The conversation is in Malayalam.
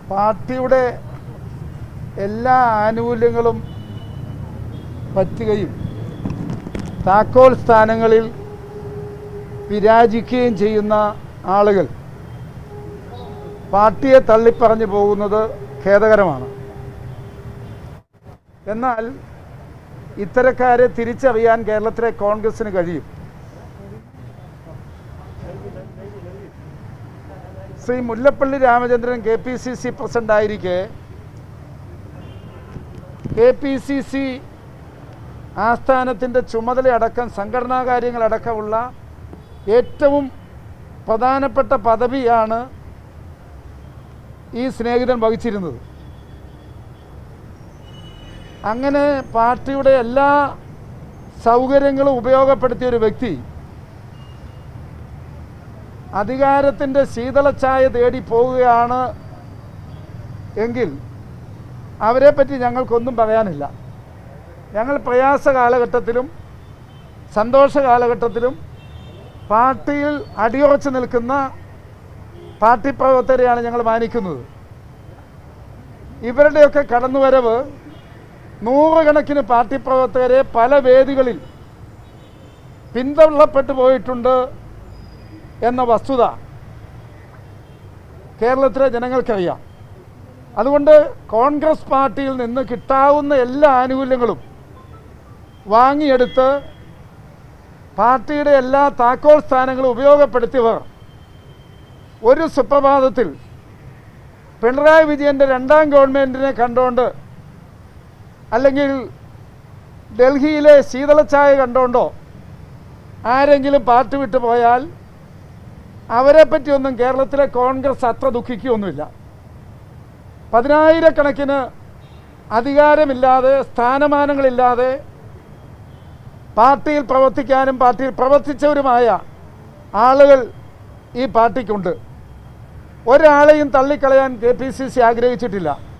പാർട്ടിയുടെ എല്ലാ ആനുകൂല്യങ്ങളും പറ്റുകയും താക്കോൽ സ്ഥാനങ്ങളിൽ വിരാജിക്കുകയും ചെയ്യുന്ന ആളുകൾ പാർട്ടിയെ തള്ളിപ്പറഞ്ഞു പോകുന്നത് ഖേദകരമാണ് എന്നാൽ ഇത്തരക്കാരെ തിരിച്ചറിയാൻ കേരളത്തിലെ കോൺഗ്രസിന് കഴിയും Shri Mullappally Ramachandran K P C C president ആയിരിക്കെ കെ പി സി സി ആസ്ഥാനത്തിൻ്റെ ചുമതലയടക്കം സംഘടനാ കാര്യങ്ങളടക്കമുള്ള ഏറ്റവും പ്രധാനപ്പെട്ട പദവിയാണ് ഈ സ്നേഹിതൻ വഹിച്ചിരുന്നത് അങ്ങനെ പാർട്ടിയുടെ എല്ലാ സൗകര്യങ്ങളും ഉപയോഗപ്പെടുത്തിയ ഒരു വ്യക്തി അധികാരത്തിൻ്റെ ശീതളച്ചായ തേടി പോവുകയാണ് എങ്കിൽ അവരെപ്പറ്റി ഞങ്ങൾക്കൊന്നും പറയാനില്ല ഞങ്ങൾ പ്രയാസ കാലഘട്ടത്തിലും സന്തോഷ കാലഘട്ടത്തിലും പാർട്ടിയിൽ അടിയുറച്ചു നിൽക്കുന്ന പാർട്ടി പ്രവർത്തകരെയാണ് ഞങ്ങൾ മാനിക്കുന്നത് ഇവരുടെയൊക്കെ കടന്നുവരവ് നൂറുകണക്കിന് പാർട്ടി പ്രവർത്തകരെ പല വേദികളിൽ പിന്തള്ളപ്പെട്ടു പോയിട്ടുണ്ട് എന്ന വസ്തുത കേരളത്തിലെ ജനങ്ങൾക്കറിയാം അതുകൊണ്ട് കോൺഗ്രസ് പാർട്ടിയിൽ നിന്ന് കിട്ടാവുന്ന എല്ലാ ആനുകൂല്യങ്ങളും വാങ്ങിയെടുത്ത് പാർട്ടിയുടെ എല്ലാ താക്കോൽ സ്ഥാനങ്ങളും ഉപയോഗപ്പെടുത്തിയവർ ഒരു സുപ്രഭാതത്തിൽ പിണറായി വിജയൻ്റെ രണ്ടാം ഗവൺമെൻറ്റിനെ കണ്ടുകൊണ്ട് അല്ലെങ്കിൽ ഡൽഹിയിലെ ശീതളച്ചായ കണ്ടുകൊണ്ടോ ആരെങ്കിലും പാർട്ടി വിട്ടു പോയാൽ അവരെപ്പറ്റിയൊന്നും കേരളത്തിലെ കോൺഗ്രസ് അത്ര ദുഃഖിക്കുകയൊന്നുമില്ല പതിനായിരക്കണക്കിന് അധികാരമില്ലാതെ സ്ഥാനമാനങ്ങളില്ലാതെ പാർട്ടിയിൽ പ്രവർത്തിക്കാനും പാർട്ടിയിൽ പ്രവർത്തിച്ചവരുമായ ആളുകൾ ഈ പാർട്ടിക്കുണ്ട് ഒരാളെയും തള്ളിക്കളയാൻ കെ പി സി സി ആഗ്രഹിച്ചിട്ടില്ല